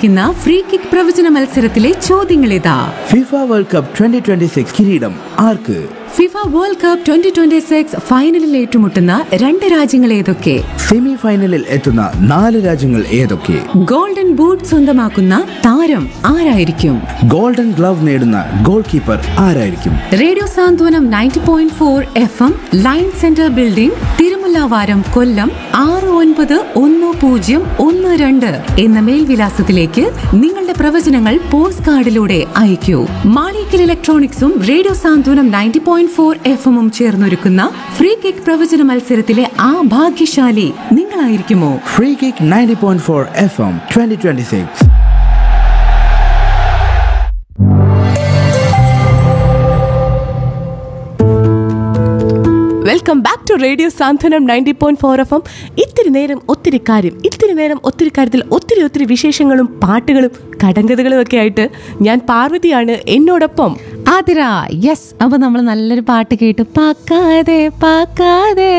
ഒരുക്കിയിരിക്കുന്ന free kick പ്രവചന മത്സരത്തിലെ ചോദ്യങ്ങളിതാ FIFA world cup twenty twenty six കിരീടം ആർക്ക് FIFA world cup twenty twenty six ഫൈനലിൽ ഏറ്റുമുട്ടുന്ന രണ്ട് രാജ്യങ്ങൾ ഏതൊക്കെ സെമി ഫൈനലിൽ എത്തുന്ന നാല് രാജ്യങ്ങൾ ഏതൊക്കെ ഗോൾഡൻ ബൂട്ട് സ്വന്തമാക്കുന്ന താരം ആരായിരിക്കും ഗോൾഡൻ ഗ്ലവ് നേടുന്ന ഗോൾ കീപ്പർ ആരായിരിക്കും radio Santhwanam ninety point four F M line centre building Thirumullavaram Kollam ആറ് ഒൻപത് ഒന്ന് പൂജ്യം ഒന്ന് രണ്ട് എന്ന മേൽവിലാസത്തിലേക്ക് നിങ്ങളുടെ പ്രവചനങ്ങൾ പോസ്റ്റ് കാർഡിലൂടെ അയക്കൂ മാളിക്കൽ ഇലക്ട്രോണിക്സും radio Santhwanam ninety point four F എമ്മും ചേർന്നൊരുക്കുന്ന ഫ്രീ കിക്ക് പ്രവചന മത്സരത്തിലെ ആ ഭാഗ്യശാലി നിങ്ങളായിരിക്കുമോ free kick ninety point four F M twenty twenty six welcome back to radio Santhwanam ninety point four F M ഇത്തിരി നേരം ഒത്തിരി കാര്യം ഇത്തിരി നേരം ഒത്തിരി കാര്യത്തിൽ ഒത്തിരി ഒത്തിരി വിശേഷങ്ങളും പാട്ടുകളും കടങ്കഥകളും ഒക്കെ ആയിട്ട് ഞാൻ പാർവതിയാണ് എന്നോടൊപ്പം ആതിര യെസ് അപ്പൊ നമ്മൾ നല്ലൊരു പാട്ട് കേട്ട് പാക്കാതെ പാക്കാതെ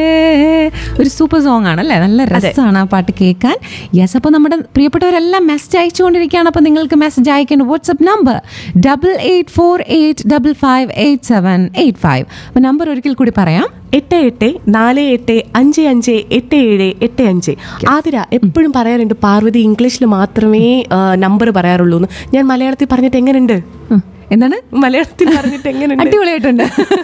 ഒരു സൂപ്പർ സോങ് ആണ് അല്ലേ നല്ല രസമാണ് ആ പാട്ട് കേൾക്കാൻ യെസ് അപ്പോൾ നമ്മുടെ പ്രിയപ്പെട്ടവരെല്ലാം മെസ്സേജ് അയച്ചുകൊണ്ടിരിക്കുകയാണ് അപ്പോൾ നിങ്ങൾക്ക് മെസ്സേജ് അയക്കേണ്ട WhatsApp number double eight four eight double five eight seven eight five അപ്പോൾ നമ്പർ ഒരിക്കൽ കൂടി പറയാം എട്ട് എട്ട് നാല് എട്ട് അഞ്ച് അഞ്ച് എട്ട് ഏഴ് എട്ട് അഞ്ച് ആതിര എപ്പോഴും പറയാറുണ്ട് പാർവതി ഇംഗ്ലീഷിൽ മാത്രമേ നമ്പർ പറയാറുള്ളൂ എന്ന് ഞാൻ മലയാളത്തിൽ പറഞ്ഞിട്ട് എങ്ങനെയുണ്ട് ഉം. എന്താണ് മലയാളത്തിൽ പറഞ്ഞിട്ട് എങ്ങനെയുണ്ട് അടിപൊളിയായിട്ടുണ്ട്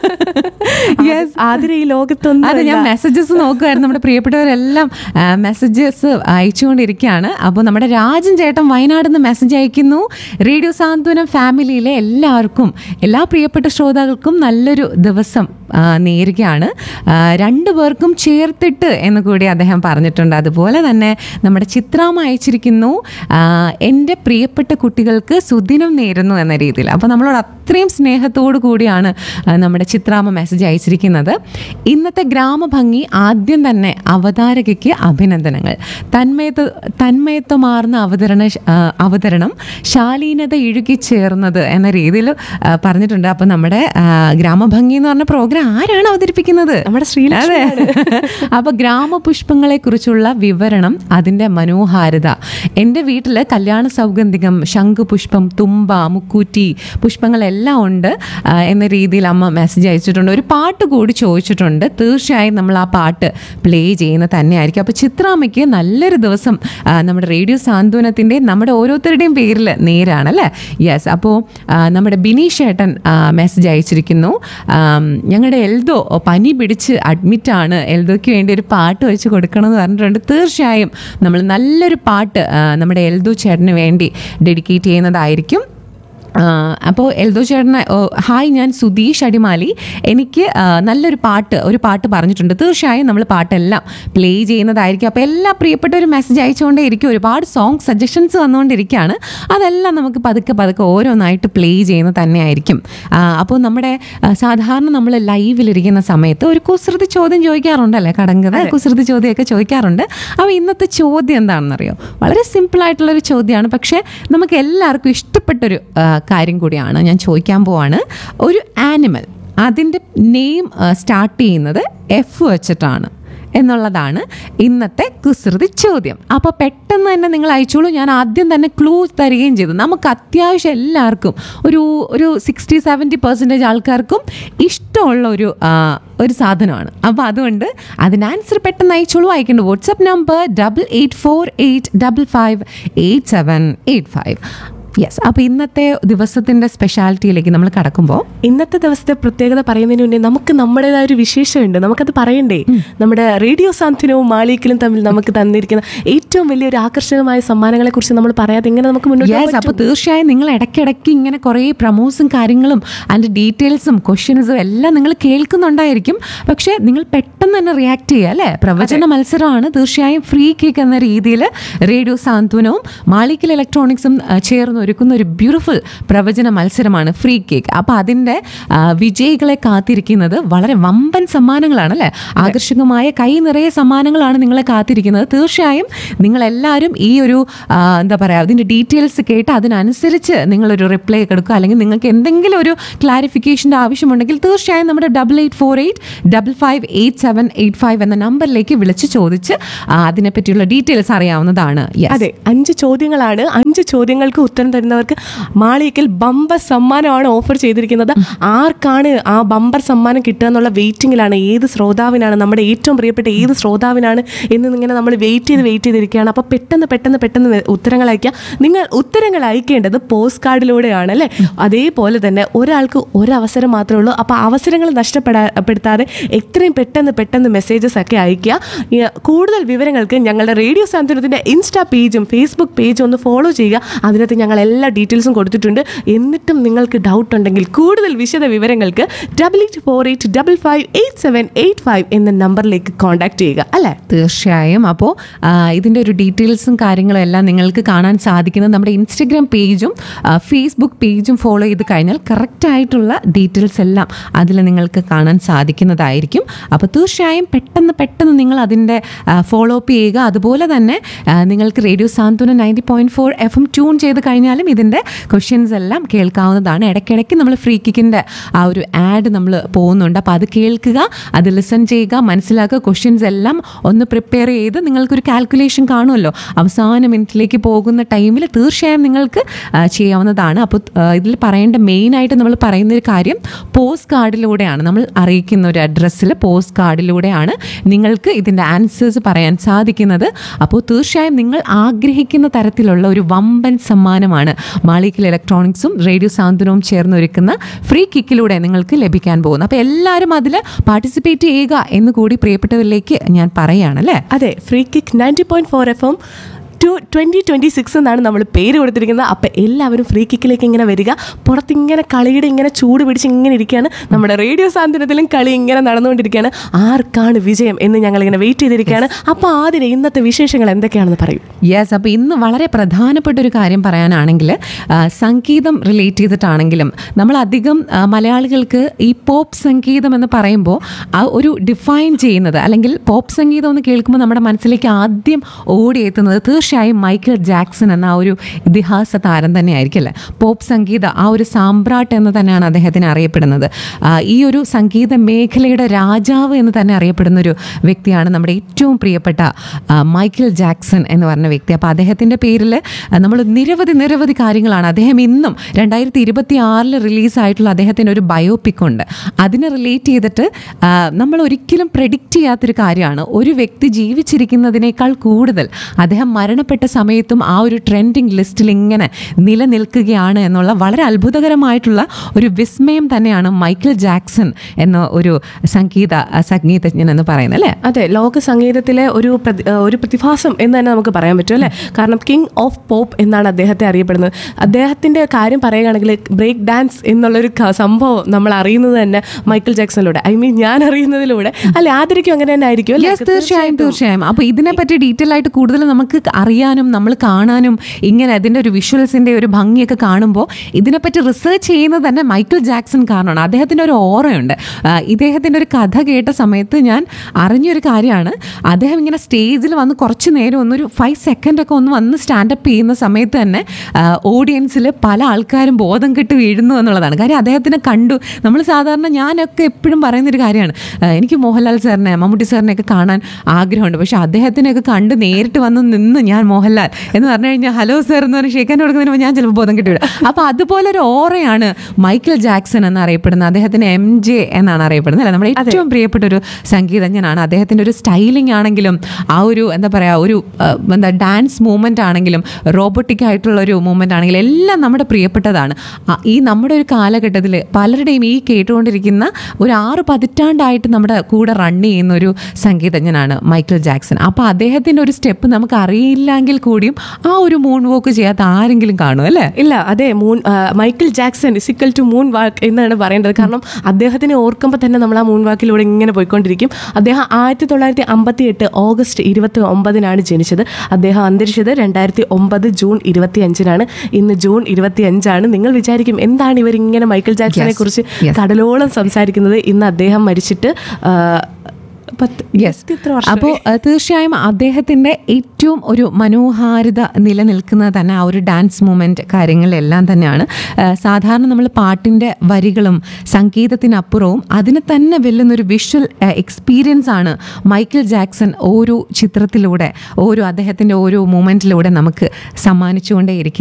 യെസ് ആതിര ഈ ലോകത്തൊന്നും അതെ ഞാൻ മെസ്സേജസ് നോക്കുമായിരുന്നു നമ്മുടെ പ്രിയപ്പെട്ടവരെല്ലാം മെസ്സേജസ് അയച്ചുകൊണ്ടിരിക്കുകയാണ് അപ്പോൾ നമ്മുടെ രാജൻ ചേട്ടൻ വയനാട് നിന്ന് മെസ്സേജ് അയക്കുന്നു റേഡിയോ സാന്ത്വനം ഫാമിലിയിലെ എല്ലാവർക്കും എല്ലാ പ്രിയപ്പെട്ട ശ്രോതാക്കൾക്കും നല്ലൊരു ദിവസം ആ, നേരുകയാണ് ആ, രണ്ടു പേർക്കും ചേർത്തിട്ട് എന്ന് കൂടി അദ്ദേഹം പറഞ്ഞിട്ടുണ്ട് അതുപോലെ തന്നെ നമ്മുടെ ചിത്രാമ അയച്ചിരിക്കുന്നു ആ, എൻ്റെ പ്രിയപ്പെട്ട കുട്ടികൾക്ക് സുദിനം നേരുന്നു എന്ന രീതിയിൽ അപ്പോൾ നമ്മളോട് അത്രയും സ്നേഹത്തോടു കൂടിയാണ് ആ, നമ്മുടെ ചിത്രാമ മെസ്സേജ് അയച്ചിരിക്കുന്നത് ഇന്നത്തെ ഗ്രാമഭംഗി ആദ്യം തന്നെ അവതാരകയ്ക്ക് അഭിനന്ദനങ്ങൾ തന്മയത്വ തന്മയത്വമാർന്ന അവതരണ ആ, അവതരണം ശാലീനത ഇഴുകിച്ചേർന്നത് എന്ന രീതിയിൽ ആ, പറഞ്ഞിട്ടുണ്ട് അപ്പം നമ്മുടെ ആ, ഗ്രാമഭംഗി എന്ന് പറഞ്ഞ പ്രോഗ്രാം ആരാണ് അവതരിപ്പിക്കുന്നത് നമ്മുടെ ശ്രീലക്ഷ്മി അതെ അപ്പൊ ഗ്രാമപുഷ്പങ്ങളെ കുറിച്ചുള്ള വിവരണം അതിന്റെ മനോഹാരിത എൻ്റെ വീട്ടിൽ കല്യാണ സൗഗന്ധികം ശംഖുപുഷ്പം തുമ്പ മുക്കൂറ്റി പുഷ്പങ്ങളെല്ലാം ഉണ്ട് ആ, എന്ന രീതിയിൽ അമ്മ മെസ്സേജ് അയച്ചിട്ടുണ്ട് ഒരു പാട്ട് കൂടി ചോദിച്ചിട്ടുണ്ട് തീർച്ചയായും നമ്മൾ ആ പാട്ട് പ്ലേ ചെയ്യുന്ന തന്നെയായിരിക്കും അപ്പോൾ ചിത്രാമ്മയ്ക്ക് നല്ലൊരു ദിവസം ആ, നമ്മുടെ റേഡിയോ സാന്ത്വനത്തിൻ്റെ നമ്മുടെ ഓരോരുത്തരുടെയും പേരിൽ നേരാണ് അല്ലേ യെസ് അപ്പോൾ നമ്മുടെ ബിനീഷ് ഏട്ടൻ മെസ്സേജ് അയച്ചിരിക്കുന്നു ആം, ഞങ്ങളുടെ എൽദോ പനി പിടിച്ച് അഡ്മിറ്റാണ് എൽദോയ്ക്ക് വേണ്ടി ഒരു പാട്ട് വെച്ച് കൊടുക്കണമെന്ന് പറഞ്ഞിട്ടുണ്ട് തീർച്ചയായും നമ്മൾ നല്ലൊരു പാട്ട് ആ, നമ്മുടെ എൽദോ ചേട്ടന് വേണ്ടി ഡെഡിക്കേറ്റ് ചെയ്യുന്നതായിരിക്കും അപ്പോൾ എൽദോ ചേട്ടന് ഓ, ഹായ് ഞാൻ സുധീഷ് അടിമാലി എനിക്ക് ആ, നല്ലൊരു പാട്ട് ഒരു പാട്ട് പറഞ്ഞിട്ടുണ്ട് തീർച്ചയായും നമ്മൾ പാട്ടെല്ലാം പ്ലേ ചെയ്യുന്നതായിരിക്കും അപ്പോൾ എല്ലാ പ്രിയപ്പെട്ടവരും മെസ്സേജ് അയച്ചുകൊണ്ടേ ഇരിക്കും ഒരുപാട് സോങ് സജഷൻസ് വന്നുകൊണ്ടിരിക്കുകയാണ് അതെല്ലാം നമുക്ക് പതുക്കെ പതുക്കെ ഓരോന്നായിട്ട് പ്ലേ ചെയ്യുന്നത് തന്നെയായിരിക്കും ആ, അപ്പോൾ നമ്മുടെ ആ, സാധാരണ നമ്മൾ ലൈവിലിരിക്കുന്ന സമയത്ത് ഒരു കുസൃതി ചോദ്യം ചോദിക്കാറുണ്ടല്ലേ കടങ്കഥ കുസൃതി ചോദ്യമൊക്കെ ചോദിക്കാറുണ്ട് അപ്പോൾ ഇന്നത്തെ ചോദ്യം എന്താണെന്നറിയോ വളരെ സിമ്പിളായിട്ടുള്ളൊരു ചോദ്യമാണ് പക്ഷേ നമുക്ക് എല്ലാവർക്കും ഇഷ്ടപ്പെട്ടൊരു ആ, കാര്യം കൂടിയാണ് ഞാൻ ചോദിക്കാൻ പോവാണ് ഒരു ആനിമൽ അതിൻ്റെ നെയിം സ്റ്റാർട്ട് ചെയ്യുന്നത് എഫ് വെച്ചിട്ടാണ് എന്നുള്ളതാണ് ഇന്നത്തെ കുസൃതി ചോദ്യം അപ്പോൾ പെട്ടെന്ന് തന്നെ നിങ്ങൾ അയച്ചോളൂ ഞാൻ ആദ്യം തന്നെ ക്ലൂ തരികയും ചെയ്തു നമുക്ക് അത്യാവശ്യം എല്ലാവർക്കും ഒരു ഒരു സിക്സ്റ്റി സെവൻറ്റി പെർസെൻറ്റേജ് ആൾക്കാർക്കും ഇഷ്ടമുള്ള ഒരു ആ, ഒരു സാധനമാണ് അപ്പോൾ അതുകൊണ്ട് അതിന് ആൻസർ പെട്ടെന്ന് അയച്ചോളൂ അയക്കേണ്ട WhatsApp number double eight four eight double five eight seven eight five yes അപ്പോൾ ഇന്നത്തെ ദിവസത്തിൻ്റെ സ്പെഷ്യാലിറ്റിയിലേക്ക് നമ്മൾ കടക്കുമ്പോൾ ഇന്നത്തെ ദിവസത്തെ പ്രത്യേകത പറയുന്നതിന് മുന്നേ നമുക്ക് നമ്മുടേതായ ഒരു വിശേഷമുണ്ട് നമുക്കത് പറയണ്ടേ നമ്മുടെ റേഡിയോ സാന്ത്വനവും മാളികയിലും തമ്മിൽ നമുക്ക് തന്നിരിക്കുന്ന ഏറ്റവും വലിയൊരു ആകർഷകമായ സമ്മാനങ്ങളെ കുറിച്ച് നമ്മൾ പറയാതെ എങ്ങനെ നമുക്ക് മുന്നോട്ട് പോകാൻ യെസ് അപ്പോൾ പറ്റും? തീർച്ചയായും നിങ്ങൾ ഇടയ്ക്കിടയ്ക്ക് ഇങ്ങനെ കുറേ പ്രമോസും കാര്യങ്ങളും അതിൻ്റെ ഡീറ്റെയിൽസും ക്വസ്റ്റ്യൻസും എല്ലാം നിങ്ങൾ കേൾക്കുന്നുണ്ടായിരിക്കും പക്ഷേ നിങ്ങൾ പെട്ടെന്ന് തന്നെ റിയാക്ട് ചെയ്യുക അല്ലേ പ്രവചന മത്സരമാണ് തീർച്ചയായും ഫ്രീ കേക്ക് എന്ന രീതിയിൽ റേഡിയോ സാന്ത്വനവും മാളിക്കൽ ഇലക്ട്രോണിക്സും ആ, ചേർന്ന് ഒരുക്കുന്ന ഒരു ബ്യൂട്ടിഫുൾ പ്രവചന മത്സരമാണ് ഫ്രീ കേക്ക് അപ്പോൾ അതിൻ്റെ ആ, വിജയികളെ കാത്തിരിക്കുന്നത് വളരെ വമ്പൻ സമ്മാനങ്ങളാണ് അല്ലേ ആകർഷകമായ കൈ നിറയെ സമ്മാനങ്ങളാണ് നിങ്ങളെ കാത്തിരിക്കുന്നത് തീർച്ചയായും നിങ്ങളെല്ലാവരും ഈ ഒരു ആ, എന്താ പറയുക അതിൻ്റെ ഡീറ്റെയിൽസ് കേട്ട് അതിനനുസരിച്ച് നിങ്ങളൊരു റിപ്ലൈ എടുക്കുക അല്ലെങ്കിൽ നിങ്ങൾക്ക് എന്തെങ്കിലും ഒരു ക്ലാരിഫിക്കേഷൻ്റെ ആവശ്യമുണ്ടെങ്കിൽ തീർച്ചയായും നമ്മുടെ double eight four eight double five eight seven eight five എന്ന നമ്പറിലേക്ക് വിളിച്ച് ചോദിച്ച് ആ, അതിനെപ്പറ്റിയുള്ള ഡീറ്റെയിൽസ് അറിയാവുന്നതാണ് Yes. അതെ അഞ്ച് ചോദ്യങ്ങളാണ് അഞ്ച് അഞ്ച് ചോദ്യങ്ങൾക്ക് ഉത്തരം തരുന്നവർക്ക് മാളികയിൽ ബമ്പർ സമ്മാനമാണ് ഓഫർ ചെയ്തിരിക്കുന്നത് ആർക്കാണ് ആ ബമ്പർ സമ്മാനം കിട്ടുക എന്നുള്ള വെയിറ്റിംഗിലാണ് ഏത് ശ്രോതാവിനാണ് നമ്മുടെ ഏറ്റവും പ്രിയപ്പെട്ട ഏത് ശ്രോതാവിനാണ് എന്ന് ഇങ്ങനെ നമ്മൾ വെയിറ്റ് ചെയ്ത് വെയിറ്റ് ചെയ്തിരിക്കുകയാണ് അപ്പോൾ പെട്ടെന്ന് പെട്ടെന്ന് പെട്ടെന്ന് വെ- ഉത്തരങ്ങൾ അയക്കുക നിങ്ങൾ ഉത്തരങ്ങൾ അയക്കേണ്ടത് പോസ്റ്റ് കാർഡിലൂടെയാണ് അല്ലേ അതേപോലെ തന്നെ ഒരാൾക്ക് ഒരവസരം മാത്രമേ ഉള്ളൂ അപ്പോൾ അവസരങ്ങൾ നഷ്ടപ്പെടാപ്പെടുത്താതെ എത്രയും പെട്ടെന്ന് പെട്ടെന്ന് മെസ്സേജസ് ഒക്കെ അയക്കുക ഈ കൂടുതൽ വിവരങ്ങൾക്ക് ഞങ്ങളുടെ റേഡിയോ സാന്ത്വനത്തിൻ്റെ ഇൻസ്റ്റാ പേജും ഫേസ്ബുക്ക് പേജും ഒന്ന് ഫോളോ ചെയ്യുക അതിനകത്ത് ഞങ്ങൾ എല്ലാ ഡീറ്റെയിൽസും കൊടുത്തിട്ടുണ്ട് എന്നിട്ടും നിങ്ങൾക്ക് ഡൗട്ട് ഉണ്ടെങ്കിൽ കൂടുതൽ വിശദ വിവരങ്ങൾക്ക് double eight four eight double five eight seven eight five എന്ന നമ്പറിലേക്ക് കോൺടാക്ട് ചെയ്യുക അല്ലേ തീർച്ചയായും അപ്പോൾ ഇതിൻ്റെ ഒരു ഡീറ്റെയിൽസും കാര്യങ്ങളും എല്ലാം നിങ്ങൾക്ക് കാണാൻ സാധിക്കുന്നത് നമ്മുടെ ഇൻസ്റ്റഗ്രാം പേജും ആ, ഫേസ്ബുക്ക് പേജും ഫോളോ ചെയ്ത് കഴിഞ്ഞാൽ കറക്റ്റായിട്ടുള്ള ഡീറ്റെയിൽസ് എല്ലാം അതിൽ നിങ്ങൾക്ക് കാണാൻ സാധിക്കുന്നതായിരിക്കും അപ്പോൾ തീർച്ചയായും പെട്ടെന്ന് പെട്ടെന്ന് നിങ്ങൾ അതിൻ്റെ ഫോളോ അപ്പ് ചെയ്യുക അതുപോലെ തന്നെ ആ, നിങ്ങൾക്ക് radio Santhwana ninety point four F M tune ചെയ്ത് കഴിഞ്ഞാലും ഇതിൻ്റെ ക്വസ്റ്റ്യൻസ് എല്ലാം കേൾക്കാവുന്നതാണ് ഇടയ്ക്കിടയ്ക്ക് നമ്മൾ ഫ്രീ കിക്കിൻ്റെ ആ ഒരു ആഡ് നമ്മൾ പോകുന്നുണ്ട് അപ്പോൾ അത് കേൾക്കുക അത് ലിസൺ ചെയ്യുക മനസ്സിലാക്കുക ക്വസ്റ്റ്യൻസ് എല്ലാം ഒന്ന് പ്രിപ്പയർ ചെയ്ത് നിങ്ങൾക്കൊരു കാൽക്കുലേഷൻ കാണുമല്ലോ അവസാന മിനിറ്റിലേക്ക് പോകുന്ന ടൈമിൽ തീർച്ചയായും നിങ്ങൾക്ക് ആ, ചെയ്യാവുന്നതാണ് അപ്പോൾ ഇതിൽ പറയേണ്ട മെയിനായിട്ട് നമ്മൾ പറയുന്ന ഒരു കാര്യം പോസ്റ്റ് കാർഡിലൂടെയാണ് നമ്മൾ അറിയിക്കുന്ന ഒരു അഡ്രസ്സിൽ പോസ്റ്റ് കാർഡിലൂടെയാണ് നിങ്ങൾക്ക് ഇതിൻ്റെ ആൻസേഴ്സ് പറയാൻ സാധിക്കുന്നത് അപ്പോൾ തീർച്ചയായും നിങ്ങൾ ആഗ്രഹിക്കുന്ന തരത്തിലുള്ള ഒരു വമ്പൻ സമ്മാനമാണ് മാളിക്കൽ ഇലക്ട്രോണിക്സും റേഡിയോ സാന്ത്വനവും ചേർന്നൊരുക്കുന്ന ഫ്രീ കിക്കിലൂടെ നിങ്ങൾക്ക് ലഭിക്കാൻ പോകുന്നത് അപ്പോൾ എല്ലാവരും അതിൽ പാർട്ടിസിപ്പേറ്റ് ചെയ്യുക എന്ന് കൂടി പ്രിയപ്പെട്ടവരിലേക്ക് ഞാൻ പറയുകയാണ് അല്ലേ അതെ free kick ninety point four F M to twenty twenty six എന്നാണ് നമ്മൾ പേര് കൊടുത്തിരിക്കുന്നത് അപ്പം എല്ലാവരും ഫ്രീ കിക്കിലേക്ക് ഇങ്ങനെ വരിക പുറത്ത് ഇങ്ങനെ കളിയുടെ ഇങ്ങനെ ചൂട് പിടിച്ച് ഇങ്ങനെ ഇരിക്കുകയാണ് നമ്മുടെ റേഡിയോ സാന്ത്വനത്തിലും കളി ഇങ്ങനെ നടന്നുകൊണ്ടിരിക്കുകയാണ് ആർക്കാണ് വിജയം എന്ന് ഞങ്ങൾ ഇങ്ങനെ വെയിറ്റ് ചെയ്തിരിക്കുകയാണ് അപ്പോൾ ആദ്യം ഇന്നത്തെ വിശേഷങ്ങൾ എന്തൊക്കെയാണെന്ന് പറയും യെസ് അപ്പോൾ ഇന്ന് വളരെ പ്രധാനപ്പെട്ട ഒരു കാര്യം പറയാനാണെങ്കിൽ ആ, സംഗീതം റിലേറ്റ് ചെയ്തിട്ടാണെങ്കിലും നമ്മൾ അധികം ആ, മലയാളികൾക്ക് ഈ പോപ്പ് സംഗീതം എന്ന് പറയുമ്പോൾ ആ ഒരു ഡിഫൈൻ ചെയ്യുന്നത് അല്ലെങ്കിൽ പോപ്പ് സംഗീതം എന്ന് കേൾക്കുമ്പോൾ നമ്മുടെ മനസ്സിലേക്ക് ആദ്യം ഓടിയെത്തുന്നത് തീർച്ചയായും മൈക്കിൾ ജാക്സൺ എന്ന ആ ഒരു ഇതിഹാസ താരം തന്നെയായിരിക്കും അല്ലേ പോപ്പ് സംഗീത ആ ഒരു സാമ്രാട്ട് എന്ന് തന്നെയാണ് അദ്ദേഹത്തിന് അറിയപ്പെടുന്നത് ആ, ഈ ഒരു സംഗീത മേഖലയുടെ രാജാവ് എന്ന് തന്നെ അറിയപ്പെടുന്ന ഒരു വ്യക്തിയാണ് നമ്മുടെ ഏറ്റവും പ്രിയപ്പെട്ട ആ, മൈക്കിൾ ജാക്സൺ എന്ന് പറഞ്ഞ വ്യക്തി അപ്പോൾ അദ്ദേഹത്തിൻ്റെ പേരിൽ നമ്മൾ നിരവധി നിരവധി കാര്യങ്ങളാണ് അദ്ദേഹം ഇന്നും രണ്ടായിരത്തി ഇരുപത്തി ആറിൽ റിലീസായിട്ടുള്ള അദ്ദേഹത്തിൻ്റെ ഒരു ബയോപിക് ഉണ്ട് അതിനെ റിലേറ്റ് ചെയ്തിട്ട് ആ, നമ്മൾ ഒരിക്കലും പ്രെഡിക്റ്റ് ചെയ്യാത്തൊരു കാര്യമാണ് ഒരു വ്യക്തി ജീവിച്ചിരിക്കുന്നതിനേക്കാൾ കൂടുതൽ അദ്ദേഹം മരണപ്പെട്ട സമയത്തും ആ ഒരു ട്രെൻഡിങ് ലിസ്റ്റിൽ ഇങ്ങനെ നിലനിൽക്കുകയാണ് എന്നുള്ള വളരെ അത്ഭുതകരമായിട്ടുള്ള ഒരു വിസ്മയം തന്നെയാണ് മൈക്കിൾ ജാക്സൺ എന്ന ഒരു സംഗീത സംഗീതജ്ഞൻ എന്ന് പറയുന്നത് അല്ലേ അതെ ലോക സംഗീതത്തിലെ ഒരു പ്രതി- ഏഹ് ഒരു പ്രതിഭാസം എന്ന് തന്നെ നമുക്ക് പറയാൻ പറ്റും അല്ലേ കാരണം കിങ് ഓഫ് പോപ്പ് എന്നാണ് അദ്ദേഹത്തെ അറിയപ്പെടുന്നത് അദ്ദേഹത്തിന്റെ കാര്യം പറയുകയാണെങ്കിൽ ബ്രേക്ക് ഡാൻസ് എന്നുള്ളൊരു ക- സംഭവം നമ്മൾ അറിയുന്നത് തന്നെ മൈക്കിൾ ജാക്സണിലൂടെ ഐ മീൻ ഞാൻ അറിയുന്നതിലൂടെ അല്ലെ ആദരിക്കും അങ്ങനെ തന്നെ ആയിരിക്കും അല്ലേ? യെസ് തീർച്ചയായും തീർച്ചയായും അപ്പോൾ ഇതിനെപ്പറ്റി ഡീറ്റെയിൽ ആയിട്ട് കൂടുതൽ നമുക്ക് അറിയാനും നമ്മൾ കാണാനും ഇങ്ങനെ അതിൻ്റെ ഒരു വിഷ്വൽസിൻ്റെ ഒരു ഭംഗിയൊക്കെ കാണുമ്പോൾ ഇതിനെപ്പറ്റി റിസർച്ച് ചെയ്യുന്നത് തന്നെ മൈക്കിൾ ജാക്സൺ കാരണമാണ് അദ്ദേഹത്തിൻ്റെ ഒരു ഓറയുണ്ട് ആ, ഇദ്ദേഹത്തിൻ്റെ ഒരു കഥ കേട്ട സമയത്ത് ഞാൻ അറിഞ്ഞൊരു കാര്യമാണ് അദ്ദേഹം ഇങ്ങനെ സ്റ്റേജിൽ വന്ന് കുറച്ച് നേരം ഒന്നൊരു ഫൈവ് സെക്കൻഡ് ഒക്കെ ഒന്ന് വന്ന് സ്റ്റാൻഡപ്പ് ചെയ്യുന്ന സമയത്ത് തന്നെ ഓഡിയൻസിൽ പല ആൾക്കാരും ബോധം കെട്ട് വീഴുന്നു എന്നുള്ളതാണ് കാര്യം അദ്ദേഹത്തിനെ കണ്ടു നമ്മൾ സാധാരണ ഞാനൊക്കെ എപ്പോഴും പറയുന്നൊരു കാര്യമാണ് ആ, എനിക്ക് മോഹൻലാൽ സാറിനെ മമ്മൂട്ടി സാറിനെയൊക്കെ കാണാൻ ആഗ്രഹമുണ്ട് പക്ഷെ അദ്ദേഹത്തിനെയൊക്കെ കണ്ട് നേരിട്ട് വന്ന് നിന്ന് ഞാൻ മോഹൻലാൽ എന്ന് പറഞ്ഞു കഴിഞ്ഞാൽ ഹലോ സാർ എന്ന് പറഞ്ഞ് ഷേക്കാൻ കൊടുക്കുന്നതിന് മുമ്പ് ഞാൻ ചിലപ്പോൾ ബോധം കിട്ടിവിടും അപ്പോൾ അതുപോലെ ഒരു ഓറയാണ് മൈക്കിൾ ജാക്സൺ എന്ന് അറിയപ്പെടുന്നത് അദ്ദേഹത്തിന് എം ജെ എന്നാണ് അറിയപ്പെടുന്നത് അല്ലേ നമ്മുടെ ഏറ്റവും പ്രിയപ്പെട്ട ഒരു സംഗീതജ്ഞനാണ് അദ്ദേഹത്തിൻ്റെ ഒരു സ്റ്റൈലിംഗ് ആണെങ്കിലും ആ ഒരു എന്താ പറയുക ഒരു ആ, എന്താ ഡാൻസ് മൂവ്മെൻ്റ് ആണെങ്കിലും റോബോട്ടിക് ആയിട്ടുള്ള ഒരു മൂവ്മെൻ്റ് ആണെങ്കിലും എല്ലാം നമ്മുടെ പ്രിയപ്പെട്ടതാണ് ആ, ഈ നമ്മുടെ ഒരു കാലഘട്ടത്തിൽ പലരുടെയും ഈ കേട്ടുകൊണ്ടിരിക്കുന്ന ഒരു ആറ് പതിറ്റാണ്ടായിട്ട് നമ്മുടെ കൂടെ റൺ ചെയ്യുന്ന ഒരു സംഗീതജ്ഞനാണ് മൈക്കിൾ ജാക്സൺ അപ്പോൾ അദ്ദേഹത്തിൻ്റെ ഒരു സ്റ്റെപ്പ് നമുക്ക് അറിയില്ലെങ്കിൽ കൂടിയും ആ ഒരു മൂൺ വോക്ക് ചെയ്യാത്ത ആരെങ്കിലും കാണും അല്ലേ ഇല്ല അതെ മൂൺ ആ, മൈക്കിൾ ജാക്സൺ ഇസിക്കൽ ടു മൂൺ വാക്ക് എന്നാണ് പറയേണ്ടത് കാരണം അദ്ദേഹത്തിനെ ഓർക്കുമ്പോൾ തന്നെ നമ്മൾ ആ മൂൺ വാക്കിലൂടെ ഇങ്ങനെ പോയിക്കൊണ്ടിരിക്കും അദ്ദേഹം ആയിരത്തി തൊള്ളായിരത്തി അമ്പത്തി എട്ട് ഓഗസ്റ്റ് ഇരുപത്തി ഒമ്പതിനാണ് ജനിച്ചത് അദ്ദേഹം അന്തരിച്ചത് രണ്ടായിരത്തി ഒമ്പത് ജൂൺ ഇരുപത്തി അഞ്ചിനാണ് ഇന്ന് ജൂൺ ഇരുപത്തി അഞ്ചാണ് നിങ്ങൾ വിചാരിക്കും എന്താണ് ഇവർ ഇങ്ങനെ മൈക്കിൾ ജാക്സനെ കുറിച്ച് yes. കടലോളം സംസാരിക്കുന്നത് ഇന്ന് അദ്ദേഹം മരിച്ചിട്ട് ആ, പത്ത് യെസ് എത്ര വർഷം അപ്പോൾ തീർച്ചയായും അദ്ദേഹത്തിൻ്റെ ഏറ്റവും ഒരു മനോഹാരിത നിലനിൽക്കുന്നത് തന്നെ ആ ഒരു ഡാൻസ് മൂമെൻറ്റ് കാര്യങ്ങളിലെല്ലാം തന്നെയാണ് ആ, സാധാരണ നമ്മൾ പാട്ടിൻ്റെ വരികളും സംഗീതത്തിനപ്പുറവും അതിനെ തന്നെ വെല്ലുന്നൊരു വിഷ്വൽ എക്സ്പീരിയൻസ് ആണ് മൈക്കിൾ ജാക്സൺ ഓരോ ചിത്രത്തിലൂടെ ഓരോ അദ്ദേഹത്തിൻ്റെ ഓരോ മൂമെൻറ്റിലൂടെ നമുക്ക് സമ്മാനിച്ചുകൊണ്ടേയിരിക്കുന്നത്